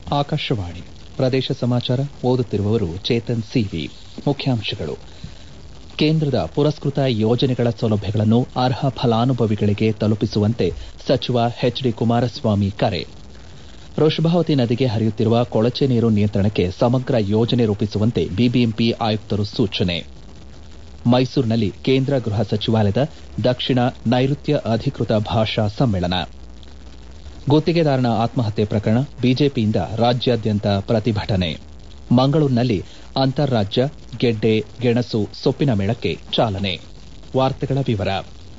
ಆಕಾಶವಾಣಿ ಪ್ರದೇಶ ಸಮಾಚಾರ ಓದುತ್ತಿರುವವರು ಚೇತನ್ ಸಿವಿ ಮುಖ್ಯಾಂಶಗಳು ಕೇಂದ್ರದ ಪುರಸ್ಕೃತ ಯೋಜನೆಗಳ ಸೌಲಭ್ಯಗಳನ್ನು ಅರ್ಹ ಫಲಾನುಭವಿಗಳಿಗೆ ತಲುಪಿಸುವಂತೆ ಸಚಿವ ಎಚ್ ಡಿ ಕುಮಾರಸ್ವಾಮಿ ಕರೆ ವೃಷಭಾವತಿ ನದಿಗೆ ಹರಿಯುತ್ತಿರುವ ಕೊಳಚೆ ನೀರು ನಿಯಂತ್ರಣಕ್ಕೆ ಸಮಗ್ರ ಯೋಜನೆ ರೂಪಿಸುವಂತೆ ಬಿಬಿಎಂಪಿ ಆಯುಕ್ತರು ಸೂಚನೆ ಮೈಸೂರಿನಲ್ಲಿ ಕೇಂದ್ರ ಗೃಹ ಸಚಿವಾಲಯದ ದಕ್ಷಿಣ ನೈಋತ್ಯ ಅಧಿಕೃತ ಭಾಷಾ ಸಮ್ಮೇಳನ ಗುತ್ತಿಗೆದಾರನ ಆತ್ಮಹತ್ಯೆ ಪ್ರಕರಣ ಬಿಜೆಪಿಯಿಂದ ರಾಜ್ಯಾದ್ಯಂತ ಪ್ರತಿಭಟನೆ ಮಂಗಳೂರಿನಲ್ಲಿ ಅಂತಾರಾಜ್ಯ ಗೆಡ್ಡೆ ಗೆಣಸು ಸೊಪ್ಪಿನ ಮೇಳಕ್ಕೆ ಚಾಲನೆ ವಾರ್ತೆಗಳ ವಿವರ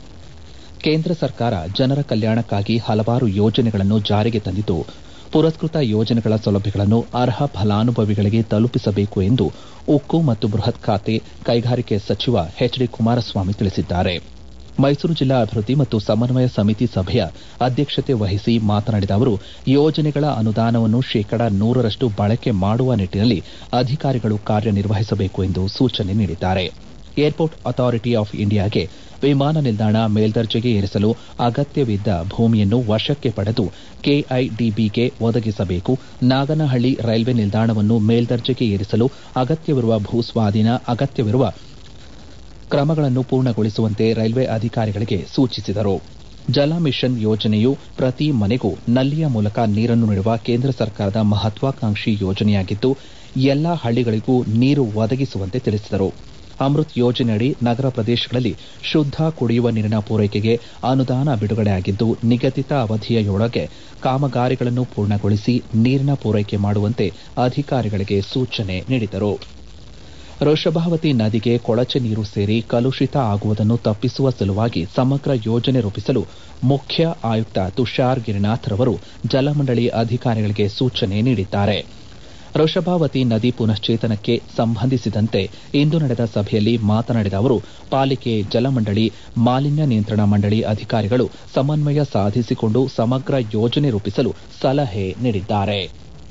ಕೇಂದ್ರ ಸರ್ಕಾರ ಜನರ ಕಲ್ಯಾಣಕ್ಕಾಗಿ ಹಲವಾರು ಯೋಜನೆಗಳನ್ನು ಜಾರಿಗೆ ತಂದಿದ್ದು ಪುರಸ್ಕೃತ ಯೋಜನೆಗಳ ಸೌಲಭ್ಯಗಳನ್ನು ಅರ್ಹ ಫಲಾನುಭವಿಗಳಿಗೆ ತಲುಪಿಸಬೇಕು ಎಂದು ಉಕ್ಕು ಮತ್ತು ಬೃಹತ್ ಖಾತೆ ಕೈಗಾರಿಕೆ ಸಚಿವ ಎಚ್ ಡಿ ಕುಮಾರಸ್ವಾಮಿ ತಿಳಿಸಿದ್ದಾರೆ ಮೈಸೂರು ಜಿಲ್ಲಾ ಅಭಿವೃದ್ಧಿ ಮತ್ತು ಸಮನ್ವಯ ಸಮಿತಿ ಸಭೆಯ ಅಧ್ಯಕ್ಷತೆ ವಹಿಸಿ ಮಾತನಾಡಿದ ಅವರು ಯೋಜನೆಗಳ ಅನುದಾನವನ್ನು ಶೇಕಡ ನೂರರಷ್ಟು ಬಳಕೆ ಮಾಡುವ ನಿಟ್ಟಿನಲ್ಲಿ ಅಧಿಕಾರಿಗಳು ಕಾರ್ಯನಿರ್ವಹಿಸಬೇಕು ಎಂದು ಸೂಚನೆ ನೀಡಿದ್ದಾರೆ ಏರ್ಪೋರ್ಟ್ ಅಥಾರಿಟಿ ಆಫ್ ಇಂಡಿಯಾಗೆ ವಿಮಾನ ನಿಲ್ದಾಣ ಮೇಲ್ದರ್ಜೆಗೆ ಏರಿಸಲು ಅಗತ್ಯವಿದ್ದ ಭೂಮಿಯನ್ನು ವಶಕ್ಕೆ ಪಡೆದು ಕೆಐಡಿಬಿಗೆ ಒದಗಿಸಬೇಕು ನಾಗನಹಳ್ಳಿ ರೈಲ್ವೆ ನಿಲ್ದಾಣವನ್ನು ಮೇಲ್ದರ್ಜೆಗೆ ಏರಿಸಲು ಅಗತ್ಯವಿರುವ ಭೂಸ್ವಾಧೀನ ಅಗತ್ಯವಿರುವ ಕ್ರಮಗಳನ್ನು ಪೂರ್ಣಗೊಳಿಸುವಂತೆ ರೈಲ್ವೆ ಅಧಿಕಾರಿಗಳಿಗೆ ಸೂಚಿಸಿದರು ಜಲ ಮಿಷನ್ ಯೋಜನೆಯು ಪ್ರತಿ ಮನೆಗೂ ನಲ್ಲಿಯ ಮೂಲಕ ನೀರನ್ನು ನೀಡುವ ಕೇಂದ್ರ ಸರ್ಕಾರದ ಮಹತ್ವಾಕಾಂಕ್ಷಿ ಯೋಜನೆಯಾಗಿದ್ದು ಎಲ್ಲಾ ಹಳ್ಳಿಗಳಿಗೂ ನೀರು ಒದಗಿಸುವಂತೆ ತಿಳಿಸಿದರು ಅಮೃತ್ ಯೋಜನೆಯಡಿ ನಗರ ಪ್ರದೇಶಗಳಲ್ಲಿ ಶುದ್ದ ಕುಡಿಯುವ ನೀರಿನ ಪೂರೈಕೆಗೆ ಅನುದಾನ ಬಿಡುಗಡೆಯಾಗಿದ್ದು ನಿಗದಿತ ಅವಧಿಯೊಳಗೆ ಕಾಮಗಾರಿಗಳನ್ನು ಪೂರ್ಣಗೊಳಿಸಿ ನೀರಿನ ಪೂರೈಕೆ ಮಾಡುವಂತೆ ಅಧಿಕಾರಿಗಳಿಗೆ ಸೂಚನೆ ನೀಡಿದರು ವೃಷಭಾವತಿ ನದಿಗೆ ಕೊಳಚೆ ನೀರು ಸೇರಿ ಕಲುಷಿತ ಆಗುವುದನ್ನು ತಪ್ಪಿಸುವ ಸಲುವಾಗಿ ಸಮಗ್ರ ಯೋಜನೆ ರೂಪಿಸಲು ಮುಖ್ಯ ಆಯುಕ್ತ ತುಷಾರ್ ಗಿರಿನಾಥ್ ರವರು ಜಲಮಂಡಳಿ ಅಧಿಕಾರಿಗಳಿಗೆ ಸೂಚನೆ ನೀಡಿದ್ದಾರೆ ವೃಷಭಾವತಿ ನದಿ ಪುನಶ್ಚೇತನಕ್ಕೆ ಸಂಬಂಧಿಸಿದಂತೆ ಇಂದು ನಡೆದ ಸಭೆಯಲ್ಲಿ ಮಾತನಾಡಿದ ಅವರು ಪಾಲಿಕೆ ಜಲಮಂಡಳಿ ಮಾಲಿನ್ಯ ನಿಯಂತ್ರಣ ಮಂಡಳಿ ಅಧಿಕಾರಿಗಳು ಸಮನ್ವಯ ಸಾಧಿಸಿಕೊಂಡು ಸಮಗ್ರ ಯೋಜನೆ ರೂಪಿಸಲು ಸಲಹೆ ನೀಡಿದ್ದಾರೆ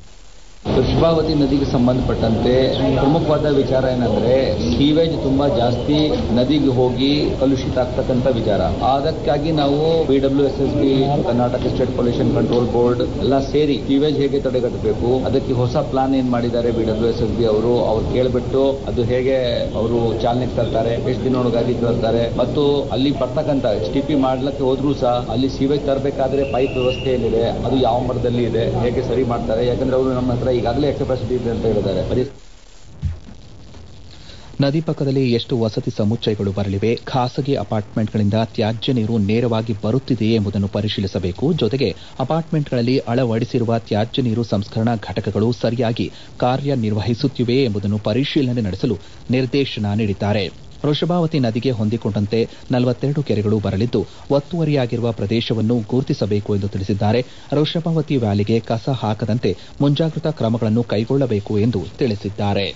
ವೃಷಭಾವತಿ ನದಿಗೆ ಸಂಬಂಧಪಟ್ಟಂತೆ ಪ್ರಮುಖವಾದ ವಿಚಾರ ಏನಂದ್ರೆ ಸೀವೇಜ್ ತುಂಬಾ ಜಾಸ್ತಿ ನದಿಗೆ ಹೋಗಿ ಕಲುಷಿತ ಆಗ್ತಕ್ಕಂಥ ವಿಚಾರ ಅದಕ್ಕಾಗಿ ನಾವು B W S S B Karnataka state pollution control board ಎಲ್ಲ ಸೇರಿ ಸೀವೇಜ್ ಹೇಗೆ ತಡೆಗಟ್ಟಬೇಕು ಅದಕ್ಕೆ ಹೊಸ ಪ್ಲಾನ್ ಏನ್ ಮಾಡಿದ್ದಾರೆ B W S S B ಅವರು ಅವ್ರು ಕೇಳ್ಬಿಟ್ಟು ಅದು ಹೇಗೆ ಅವರು ಚಾಲನೆಗೆ ತರ್ತಾರೆ ಎಷ್ಟು ದಿನೊಳಗಾಗಿ ತರ್ತಾರೆ ಮತ್ತು ಅಲ್ಲಿ ಬರ್ತಕ್ಕಂಥ ಟಿಪಿ ಮಾಡ್ಲಿಕ್ಕೆ ಹೋದ್ರೂ ಸಹ ಅಲ್ಲಿ ಸೀವೇಜ್ ತರಬೇಕಾದ್ರೆ ಪೈಪ್ ವ್ಯವಸ್ಥೆ ಏನಿದೆ ಅದು ಯಾವ ಮಟ್ಟದಲ್ಲಿ ಇದೆ ಹೇಗೆ ಸರಿ ಮಾಡ್ತಾರೆ ಯಾಕಂದ್ರೆ ಅವರು ನಮ್ಮ ಹತ್ರ ಈಗಾಗಲೇ ಕೆಪಾಸಿಟಿ ಇದೆ ಅಂತ ಹೇಳಿದ್ದಾರೆ ನದಿ ಪಕ್ಕದಲ್ಲಿ ಎಷ್ಟು ವಸತಿ ಸಮುಚ್ಚಯಗಳು ಬರಲಿವೆ ಖಾಸಗಿ ಅಪಾರ್ಟ್ಮೆಂಟ್ಗಳಿಂದ ತ್ಯಾಜ್ಯ ನೀರು ನೇರವಾಗಿ ಬರುತ್ತಿದೆಯೇ ಎಂಬುದನ್ನು ಪರಿಶೀಲಿಸಬೇಕು ಜೊತೆಗೆ ಅಪಾರ್ಟ್ಮೆಂಟ್ಗಳಲ್ಲಿ ಅಳವಡಿಸಿರುವ ತ್ಯಾಜ್ಯ ನೀರು ಸಂಸ್ಕರಣಾ ಘಟಕಗಳು ಸರಿಯಾಗಿ ಕಾರ್ಯನಿರ್ವಹಿಸುತ್ತಿವೆಯೇ ಎಂಬುದನ್ನು ಪರಿಶೀಲನೆ ನಡೆಸಲು ನಿರ್ದೇಶನ ನೀಡಿದ್ದಾರೆ ವೃಷಭಾವತಿ ನದಿಗೆ ಹೊಂದಿಕೊಂಡಂತೆ ನಲವತ್ತೆರಡು ಕೆರೆಗಳು ಬರಲಿದ್ದು ಒತ್ತುವರಿಯಾಗಿರುವ ಪ್ರದೇಶವನ್ನು ಗುರುತಿಸಬೇಕು ಎಂದು ತಿಳಿಸಿದ್ದಾರೆ ವೃಷಭಾವತಿ ವ್ಯಾಲಿಗೆ ಕಸ ಹಾಕದಂತೆ ಮುಂಜಾಗ್ರತಾ ಕ್ರಮಗಳನ್ನು ಕೈಗೊಳ್ಳಬೇಕು ಎಂದು ತಿಳಿಸಿದ್ದಾರೆ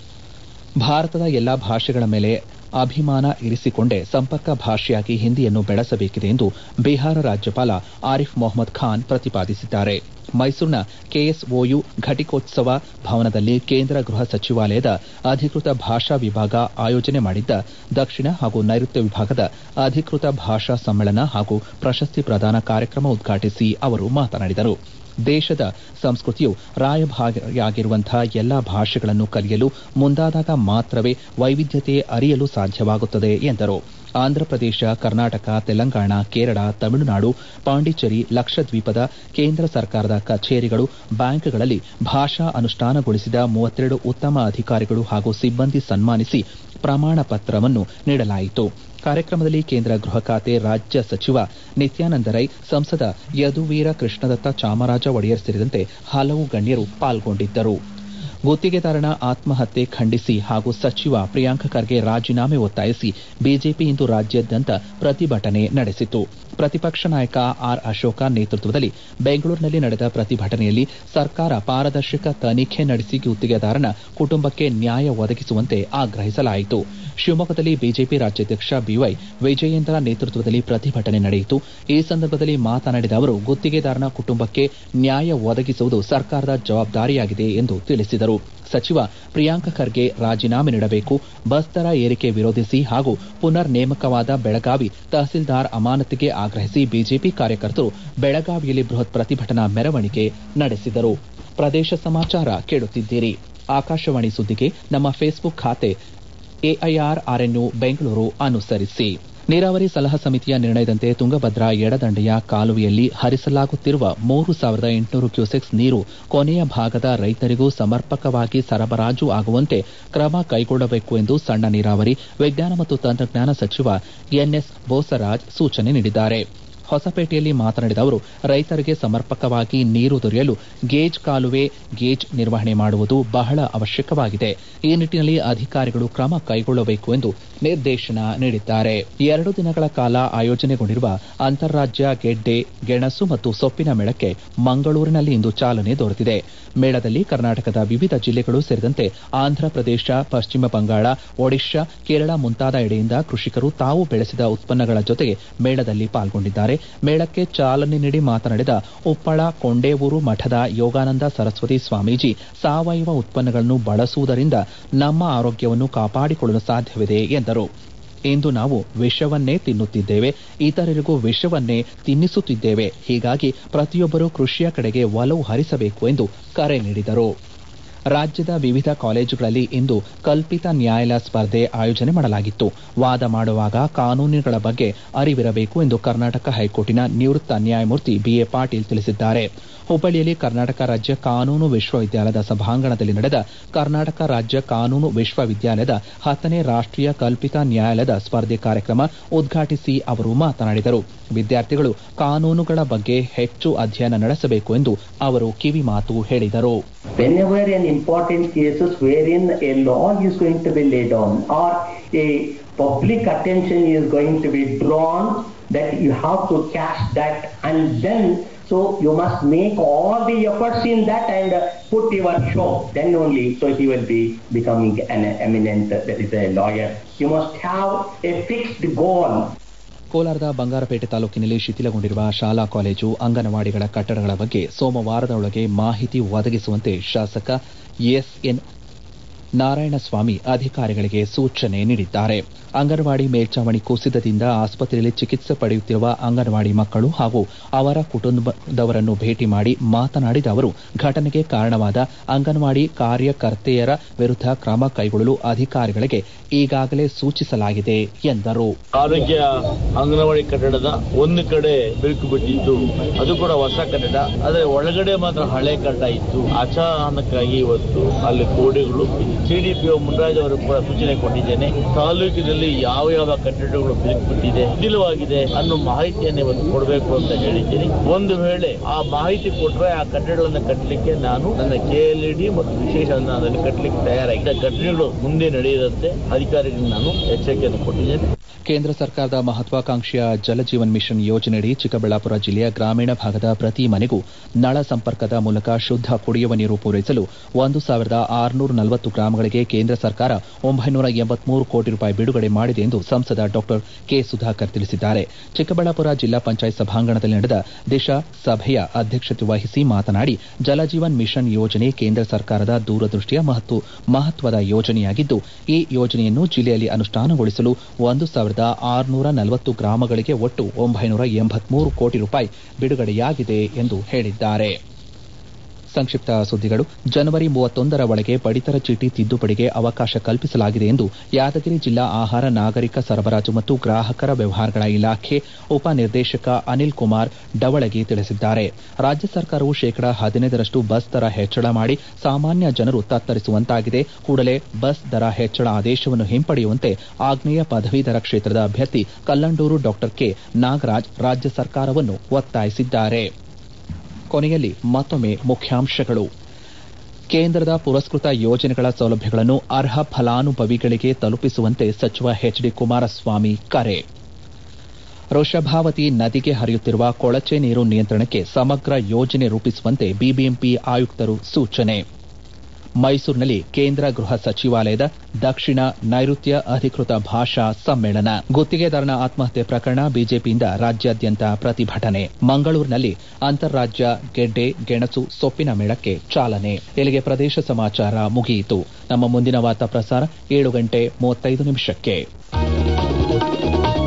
ಭಾರತದ ಎಲ್ಲಾ ಭಾಷೆಗಳ ಮೇಲೆ ಅಭಿಮಾನ ಇರಿಸಿಕೊಂಡೇ ಸಂಪರ್ಕ ಭಾಷೆಯಾಗಿ ಹಿಂದಿಯನ್ನು ಬೆಳೆಸಬೇಕಿದೆ ಎಂದು ಬಿಹಾರ ರಾಜ್ಯಪಾಲ ಆರಿಫ್ ಮೊಹಮ್ಮದ್ ಖಾನ್ ಪ್ರತಿಪಾದಿಸಿದ್ದಾರೆ ಮೈಸೂರಿನ ಕೆಎಸ್ಒಯು ಘಟಿಕೋತ್ಸವ ಭವನದಲ್ಲಿ ಕೇಂದ್ರ ಗೃಹ ಸಚಿವಾಲಯದ ಅಧಿಕೃತ ಭಾಷಾ ವಿಭಾಗ ಆಯೋಜನೆ ಮಾಡಿದ್ದ ದಕ್ಷಿಣ ಹಾಗೂ ನೈಋತ್ಯ ವಿಭಾಗದ ಅಧಿಕೃತ ಭಾಷಾ ಸಮ್ಮೇಳನ ಹಾಗೂ ಪ್ರಶಸ್ತಿ ಪ್ರದಾನ ಕಾರ್ಯಕ್ರಮ ಉದ್ಘಾಟಿಸಿ ಅವರು ಮಾತನಾಡಿದರು ದೇಶದ ಸಂಸ್ಕೃತಿಯು ರಾಯಭಾರಿಯಾಗಿರುವಂತಹ ಎಲ್ಲಾ ಭಾಷೆಗಳನ್ನು ಕಲಿಯಲು ಮುಂದಾದಾಗ ಮಾತ್ರವೇ ವೈವಿಧ್ಯತೆ ಅರಿಯಲು ಸಾಧ್ಯವಾಗುತ್ತದೆ ಎಂದರು ಆಂಧ್ರಪ್ರದೇಶ ಕರ್ನಾಟಕ ತೆಲಂಗಾಣ ಕೇರಳ ತಮಿಳುನಾಡು ಪಾಂಡಿಚೇರಿ ಲಕ್ಷದ್ವೀಪದ ಕೇಂದ್ರ ಸರ್ಕಾರದ ಕಚೇರಿಗಳು ಬ್ಯಾಂಕ್ಗಳಲ್ಲಿ ಭಾಷಾ ಅನುಷ್ಠಾನಗೊಳಿಸಿದ ಮೂವತ್ತೆರಡು ಉತ್ತಮ ಅಧಿಕಾರಿಗಳು ಹಾಗೂ ಸಿಬ್ಬಂದಿ ಸನ್ಮಾನಿಸಿ ಪ್ರಮಾಣ ಪತ್ರವನ್ನು ನೀಡಲಾಯಿತು ಕಾರ್ಯಕ್ರಮದಲ್ಲಿ ಕೇಂದ್ರ ಗೃಹ ಖಾತೆ ರಾಜ್ಯ ಸಚಿವ ನಿತ್ಯಾನಂದ ರೈ ಸಂಸದ ಯದುವೀರ ಕೃಷ್ಣದತ್ತ ಚಾಮರಾಜ ಒಡೆಯರ್ ಸೇರಿದಂತೆ ಹಲವು ಗಣ್ಯರು ಪಾಲ್ಗೊಂಡಿದ್ದರು ಗುತ್ತಿಗೆದಾರನ ಆತ್ಮಹತ್ಯೆ ಖಂಡಿಸಿ ಹಾಗೂ ಸಚಿವ ಪ್ರಿಯಾಂಕ ಖರ್ಗೆ ರಾಜೀನಾಮೆ ಒತ್ತಾಯಿಸಿ ಬಿಜೆಪಿ ಇಂದು ರಾಜ್ಯಾದ್ಯಂತ ಪ್ರತಿಭಟನೆ ನಡೆಸಿತು ಪ್ರತಿಪಕ್ಷ ನಾಯಕ ಆರ್ ಅಶೋಕ ನೇತೃತ್ವದಲ್ಲಿ ಬೆಂಗಳೂರಿನಲ್ಲಿ ನಡೆದ ಪ್ರತಿಭಟನೆಯಲ್ಲಿ ಸರ್ಕಾರ ಪಾರದರ್ಶಕ ತನಿಖೆ ನಡೆಸಿ ಗುತ್ತಿಗೆದಾರನ ಕುಟುಂಬಕ್ಕೆ ನ್ಯಾಯ ಒದಗಿಸುವಂತೆ ಆಗ್ರಹಿಸಲಾಯಿತು ಶಿವಮೊಗ್ಗದಲ್ಲಿ ಬಿಜೆಪಿ ರಾಜ್ಯಾಧ್ಯಕ್ಷ ಬಿವೈ ವಿಜಯೇಂದ್ರ ನೇತೃತ್ವದಲ್ಲಿ ಪ್ರತಿಭಟನೆ ನಡೆಯಿತು ಈ ಸಂದರ್ಭದಲ್ಲಿ ಮಾತನಾಡಿದ ಅವರು ಗುತ್ತಿಗೆದಾರನ ಕುಟುಂಬಕ್ಕೆ ನ್ಯಾಯ ಒದಗಿಸುವುದು ಸರ್ಕಾರದ ಜವಾಬ್ದಾರಿಯಾಗಿದೆ ಎಂದು ತಿಳಿಸಿದರು ಸಚಿವ ಪ್ರಿಯಾಂಕ ಖರ್ಗೆ ರಾಜೀನಾಮೆ ನೀಡಬೇಕು ಬಸ್ ದರ ಏರಿಕೆ ವಿರೋಧಿಸಿ ಹಾಗೂ ಪುನರ್ ನೇಮಕವಾದ ಬೆಳಗಾವಿ ತಹಸೀಲ್ದಾರ್ ಅಮಾನತಿಗೆ ಆಗ್ರಹಿಸಿ ಬಿಜೆಪಿ ಕಾರ್ಯಕರ್ತರು ಬೆಳಗಾವಿಯಲ್ಲಿ ಬೃಹತ್ ಪ್ರತಿಭಟನಾ ಮೆರವಣಿಗೆ ನಡೆಸಿದರು ಪ್ರದೇಶ ಸಮಾಚಾರ ಕೇಳುತ್ತಿದ್ದೀರಿ ಆಕಾಶವಾಣಿ ಸುದ್ದಿಗೆ ನಮ್ಮ ಫೇಸ್ಬುಕ್ ಖಾತೆ ಎಐಆರ್ ಆರ್ಎನ್ಯು ಬೆಂಗಳೂರು ಅನುಸರಿಸಿ ನೀರಾವರಿ ಸಲಹಾ ಸಮಿತಿಯ ನಿರ್ಣಯದಂತೆ ತುಂಗಭದ್ರಾ ಎಡದಂಡೆಯ ಕಾಲುವೆಯಲ್ಲಿ ಹರಿಸಲಾಗುತ್ತಿರುವ ಮೂರು ಸಾವಿರದ ಎಂಟುನೂರು ಕ್ಯೂಸೆಕ್ಸ್ ನೀರು ಕೊನೆಯ ಭಾಗದ ರೈತರಿಗೂ ಸಮರ್ಪಕವಾಗಿ ಸರಬರಾಜು ಆಗುವಂತೆ ಕ್ರಮ ಕೈಗೊಳ್ಳಬೇಕು ಎಂದು ಸಣ್ಣ ನೀರಾವರಿ ವಿಜ್ಞಾನ ಮತ್ತು ತಂತ್ರಜ್ಞಾನ ಸಚಿವ ಎನ್ಎಸ್ ಬೋಸರಾಜ್ ಸೂಚನೆ ನೀಡಿದ್ದಾರೆ ಹೊಸಪೇಟೆಯಲ್ಲಿ ಮಾತನಾಡಿದ ಅವರು ರೈತರಿಗೆ ಸಮರ್ಪಕವಾಗಿ ನೀರು ದೊರೆಯಲು ಗೇಜ್ ಕಾಲುವೆ ಗೇಜ್ ನಿರ್ವಹಣೆ ಮಾಡುವುದು ಬಹಳ ಅವಶ್ಯಕವಾಗಿದೆ ಈ ನಿಟ್ಟಿನಲ್ಲಿ ಅಧಿಕಾರಿಗಳು ಕ್ರಮ ಕೈಗೊಳ್ಳಬೇಕು ಎಂದು ನಿರ್ದೇಶನ ನೀಡಿದ್ದಾರೆ ಎರಡು ದಿನಗಳ ಕಾಲ ಆಯೋಜನೆಗೊಂಡಿರುವ ಅಂತಾರಾಜ್ಯ ಗೆಡ್ಡೆ ಗೆಣಸು ಮತ್ತು ಸೊಪ್ಪಿನ ಮೇಳಕ್ಕೆ ಮಂಗಳೂರಿನಲ್ಲಿ ಇಂದು ಚಾಲನೆ ದೊರೆತಿದೆ ಮೇಳದಲ್ಲಿ ಕರ್ನಾಟಕದ ವಿವಿಧ ಜಿಲ್ಲೆಗಳು ಸೇರಿದಂತೆ ಆಂಧ್ರಪ್ರದೇಶ ಪಶ್ಚಿಮ ಬಂಗಾಳ ಒಡಿಶಾ ಕೇರಳ ಮುಂತಾದ ಎಡೆಯಿಂದ ಕೃಷಿಕರು ತಾವು ಬೆಳೆಸಿದ ಉತ್ಪನ್ನಗಳ ಜೊತೆಗೆ ಮೇಳದಲ್ಲಿ ಪಾಲ್ಗೊಂಡಿದ್ದಾರೆ ಮೇಳಕ್ಕೆ ಚಾಲನೆ ನೀಡಿ ಮಾತನಾಡಿದ ಉಪ್ಪಳ ಕೊಂಡೇವೂರು ಮಠದ ಯೋಗಾನಂದ ಸರಸ್ವತಿ ಸ್ವಾಮೀಜಿ ಸಾವಯವ ಉತ್ಪನ್ನಗಳನ್ನು ಬಳಸುವುದರಿಂದ ನಮ್ಮ ಆರೋಗ್ಯವನ್ನು ಕಾಪಾಡಿಕೊಳ್ಳಲು ಸಾಧ್ಯವಿದೆ ಎಂದರು ಇಂದು ನಾವು ವಿಷವನ್ನೇ ತಿನ್ನುತ್ತಿದ್ದೇವೆ ಇತರರಿಗೂ ವಿಷವನ್ನೇ ತಿನ್ನಿಸುತ್ತಿದ್ದೇವೆ ಹೀಗಾಗಿ ಪ್ರತಿಯೊಬ್ಬರೂ ಕೃಷಿಯ ಕಡೆಗೆ ಒಲವು ಹರಿಸಬೇಕು ಎಂದು ಕರೆ ನೀಡಿದರು ರಾಜ್ಯದ ವಿವಿಧ ಕಾಲೇಜುಗಳಲ್ಲಿ ಇಂದು ಕಲ್ಪಿತ ನ್ಯಾಯಾಲಯ ಸ್ಪರ್ಧೆ ಆಯೋಜನೆ ಮಾಡಲಾಗಿತ್ತು ವಾದ ಮಾಡುವಾಗ ಕಾನೂನುಗಳ ಬಗ್ಗೆ ಅರಿವಿರಬೇಕು ಎಂದು ಕರ್ನಾಟಕ ಹೈಕೋರ್ಟಿನ ನಿವೃತ್ತ ನ್ಯಾಯಮೂರ್ತಿ ಬಿಎ ಪಾಟೀಲ್ ತಿಳಿಸಿದ್ದಾರೆ ಹುಬ್ಬಳ್ಳಿಯಲ್ಲಿ ಕರ್ನಾಟಕ ರಾಜ್ಯ ಕಾನೂನು ವಿಶ್ವವಿದ್ಯಾಲಯದ ಸಭಾಂಗಣದಲ್ಲಿ ನಡೆದ ಕರ್ನಾಟಕ ರಾಜ್ಯ ಕಾನೂನು ವಿಶ್ವವಿದ್ಯಾಲಯದ ಹತ್ತನೇ ರಾಷ್ಟೀಯ ಕಲ್ಪಿತ ನ್ಯಾಯಾಲಯದ ಸ್ಪರ್ಧೆ ಕಾರ್ಯಕ್ರಮ ಉದ್ಘಾಟಿಸಿ ಅವರು ಮಾತನಾಡಿದರು ವಿದ್ಯಾರ್ಥಿಗಳು ಕಾನೂನುಗಳ ಬಗ್ಗೆ ಹೆಚ್ಚು ಅಧ್ಯಯನ ನಡೆಸಬೇಕು ಎಂದು ಅವರು ಕಿವಿಮಾತು ಹೇಳಿದರು Whenever an important cases wherein a law is going to be laid on or a public attention is going to be drawn, that you have to catch that and then so you must make all the efforts in that and uh, put your show. Then only so he will be becoming an eminent uh, that is a lawyer. You must have a fixed goal. ಕೋಲಾರದ ಬಂಗಾರಪೇಟೆ ತಾಲೂಕಿನಲ್ಲಿ ಶಿಥಿಲಗೊಂಡಿರುವ ಶಾಲಾ college ಅಂಗನವಾಡಿಗಳ ಕಟ್ಟಡಗಳ ಬಗ್ಗೆ ಸೋಮವಾರದೊಳಗೆ ಮಾಹಿತಿ ಒದಗಿಸುವಂತೆ ಶಾಸಕ SN Narayanaswamy ಅಧಿಕಾರಿಗಳಿಗೆ ಸೂಚನೆ ನೀಡಿದ್ದಾರೆ ಅಂಗನವಾಡಿ ಮೇಲ್ಚಾವಣಿ ಕುಸಿತದಿಂದ ಆಸ್ಪತ್ರೆಯಲ್ಲಿ ಚಿಕಿತ್ಸೆ ಪಡೆಯುತ್ತಿರುವ ಅಂಗನವಾಡಿ ಮಕ್ಕಳು ಹಾಗೂ ಅವರ ಕುಟುಂಬದವರನ್ನು ಭೇಟಿ ಮಾಡಿ ಮಾತನಾಡಿದ ಅವರು ಘಟನೆಗೆ ಕಾರಣವಾದ ಅಂಗನವಾಡಿ ಕಾರ್ಯಕರ್ತೆಯರ ವಿರುದ್ಧ ಕ್ರಮ ಕೈಗೊಳ್ಳಲು ಅಧಿಕಾರಿಗಳಿಗೆ ಈಗಾಗಲೇ ಸೂಚಿಸಲಾಗಿದೆ ಎಂದರು ಆರೋಗ್ಯ ಅಂಗನವಾಡಿ ಕಟ್ಟಡದ ಒಂದು ಕಡೆ ಬಿರುಕು ಬಿಟ್ಟಿತ್ತು ಅದು ಕೂಡ ಹೊಸ ಕಟ್ಟಡ ಆದ್ರೆ ಒಳಗಡೆ ಮಾತ್ರ ಹಳೆ ಕಟ್ಟಡ ಇತ್ತು ಅಚಾನಕ್ಕಾಗಿ ಇವತ್ತು ಅಲ್ಲಿ ಕೋಡಿಗಳು ಸಿಡಿಪಿಒ ಮುನ್ರಾಜ್ ಅವರು ಕೂಡ ಸೂಚನೆ ಕೊಟ್ಟಿದ್ದೇನೆ ತಾಲೂಕಿನಲ್ಲಿ ಯಾವ ಯಾವ ಕಟ್ಟಡಗಳು ಬಿರುಕು ಬಿಟ್ಟಿದೆ ಶಿಥಿಲವಾಗಿದೆ ಅನ್ನೋ ಮಾಹಿತಿಯನ್ನು ಇವತ್ತು ಕೊಡಬೇಕು ಅಂತ ಹೇಳಿದ್ದೀನಿ ಒಂದು ವೇಳೆ ಆ ಮಾಹಿತಿ ಕೊಟ್ರೆ ಆ ಕಟ್ಟಡಗಳನ್ನು ಕಟ್ಟಲಿಕ್ಕೆ ನಾನು ನನ್ನ ಕೆಎಲ್ಇಡಿ ಮತ್ತು ವಿಶೇಷ ಅನುದಾನದಲ್ಲಿ ಕಟ್ಟಲಿಕ್ಕೆ ತಯಾರಾಗಿದೆ ಕಟ್ಟಡಗಳು ಮುಂದೆ ನಡೆಯದಂತೆ ಅಧಿಕಾರಿಗಳಿಗೆ ನಾನು ಎಚ್ಚರಿಕೆಯನ್ನು ಕೊಟ್ಟಿದ್ದೇನೆ ಕೇಂದ್ರ ಸರ್ಕಾರದ ಮಹತ್ವಾಕಾಂಕ್ಷೆಯ ಜಲಜೀವನ್ ಮಿಷನ್ ಯೋಜನೆಯಡಿ ಚಿಕ್ಕಬಳ್ಳಾಪುರ ಜಿಲ್ಲೆಯ ಗ್ರಾಮೀಣ ಭಾಗದ ಪ್ರತಿ ಮನೆಗೂ ನಳ ಸಂಪರ್ಕದ ಮೂಲಕ ಶುದ್ದ ಕುಡಿಯುವ ನೀರು ಪೂರೈಸಲು ಒಂದು ಸಾವಿರದ ಆರುನೂರ ನಲವತ್ತು ಗ್ರಾಮಗಳಿಗೆ ಕೇಂದ್ರ ಸರ್ಕಾರ ಒಂಬೈನೂರ ಎಂಬತ್ಮೂರು ಕೋಟಿ ರೂಪಾಯಿ ಬಿಡುಗಡೆ ಮಾಡಿದೆ ಎಂದು ಸಂಸದ ಡಾ ಕೆ ಸುಧಾಕರ್ ತಿಳಿಸಿದ್ದಾರೆ ಚಿಕ್ಕಬಳ್ಳಾಪುರ ಜಿಲ್ಲಾ ಪಂಚಾಯತ್ ಸಭಾಂಗಣದಲ್ಲಿ ನಡೆದ ದಿಶ ಸಭೆಯ ಅಧ್ಯಕ್ಷತೆ ವಹಿಸಿ ಮಾತನಾಡಿ ಜಲಜೀವನ್ ಮಿಷನ್ ಯೋಜನೆ ಕೇಂದ್ರ ಸರ್ಕಾರದ ದೂರದೃಷ್ಟಿಯ ಮತ್ತು ಮಹತ್ವದ ಯೋಜನೆಯಾಗಿದ್ದು ಈ ಯೋಜನೆಯನ್ನು ಜಿಲ್ಲೆಯಲ್ಲಿ ಅನುಷ್ಠಾನಗೊಳಿಸಲು ಒಂದು ಸಾವಿರದ ಆರುನೂರ ನಲವತ್ತು ಗ್ರಾಮಗಳಿಗೆ ಒಟ್ಟು ಒಂಬೈನೂರ ಎಂಬತ್ಮೂರು ಕೋಟಿ ರೂಪಾಯಿ ಬಿಡುಗಡೆಯಾಗಿದೆ ಎಂದು ಹೇಳಿದ್ದಾರೆ ಸಂಕ್ಷಿಪ್ತ ಸುದ್ದಿಗಳು ಜನವರಿ ಮೂವತ್ತೊಂದರ ಒಳಗೆ ಪಡಿತರ ಚೀಟಿ ತಿದ್ದುಪಡಿಗೆ ಅವಕಾಶ ಕಲ್ಪಿಸಲಾಗಿದೆ ಎಂದು ಯಾದಗಿರಿ ಜಿಲ್ಲಾ ಆಹಾರ ನಾಗರಿಕ ಸರಬರಾಜು ಮತ್ತು ಗ್ರಾಹಕರ ವ್ಯವಹಾರಗಳ ಇಲಾಖೆ ಉಪನಿರ್ದೇಶಕ ಅನಿಲ್ ಕುಮಾರ್ ಡವಳಗಿ ತಿಳಿಸಿದ್ದಾರೆ ರಾಜ್ಯ ಸರ್ಕಾರವು ಶೇಕಡಾ ಹದಿನೈದರಷ್ಟು ಬಸ್ ದರ ಹೆಚ್ಚಳ ಮಾಡಿ ಸಾಮಾನ್ಯ ಜನರು ತತ್ತರಿಸುವಂತಾಗಿದೆ ಕೂಡಲೇ ಬಸ್ ದರ ಹೆಚ್ಚಳ ಆದೇಶವನ್ನು ಹಿಂಪಡೆಯುವಂತೆ ಆಗ್ನೇಯ ಪದವೀಧರ ಕ್ಷೇತ್ರದ ಅಭ್ಯರ್ಥಿ ಕಲ್ಲಂಡೂರು ಡಾ ಕೆ ನಾಗರಾಜ್ ರಾಜ್ಯ ಸರ್ಕಾರವನ್ನು ಒತ್ತಾಯಿಸಿದ್ದಾರೆ ಕೊನೆಯಲ್ಲಿ ಮತ್ತೊಮ್ಮೆ ಮುಖ್ಯಾಂಶಗಳು ಕೇಂದ್ರದ ಪುರಸ್ಕೃತ ಯೋಜನೆಗಳ ಸೌಲಭ್ಯಗಳನ್ನು ಅರ್ಹ ಫಲಾನುಭವಿಗಳಿಗೆ ತಲುಪಿಸುವಂತೆ ಸಚಿವ ಎಚ್ ಡಿ ಕುಮಾರಸ್ವಾಮಿ ಕರೆ ವೃಷಭಾವತಿ ನದಿಗೆ ಹರಿಯುತ್ತಿರುವ ಕೊಳಚೆ ನೀರು ನಿಯಂತ್ರಣಕ್ಕೆ ಸಮಗ್ರ ಯೋಜನೆ ರೂಪಿಸುವಂತೆ ಬಿಬಿಎಂಪಿ ಆಯುಕ್ತರು ಸೂಚನೆ ಮೈಸೂರಿನಲ್ಲಿ ಕೇಂದ್ರ ಗೃಹ ಸಚಿವಾಲಯದ ದಕ್ಷಿಣ ನೈಋತ್ಯ ಅಧಿಕೃತ ಭಾಷಾ ಸಮ್ಮೇಳನ ಗುತ್ತಿಗೆದಾರನ ಆತ್ಮಹತ್ಯೆ ಪ್ರಕರಣ ಬಿಜೆಪಿಯಿಂದ ರಾಜ್ಯಾದ್ಯಂತ ಪ್ರತಿಭಟನೆ ಮಂಗಳೂರಿನಲ್ಲಿ ಅಂತಾರಾಜ್ಯ ಗೆಡ್ಡೆ ಗೆಣಸು ಸೊಪ್ಪಿನ ಮೇಳಕ್ಕೆ ಚಾಲನೆ ಇಲ್ಲಿಗೆ ಪ್ರದೇಶ ಸಮಾಚಾರ ಮುಗಿಯಿತು ನಮ್ಮ ಮುಂದಿನ ವಾರ್ತಾ ಪ್ರಸಾರ ಏಳು ಗಂಟೆ ಮೂವತ್ತೈದು ನಿಮಿಷಕ್ಕೆ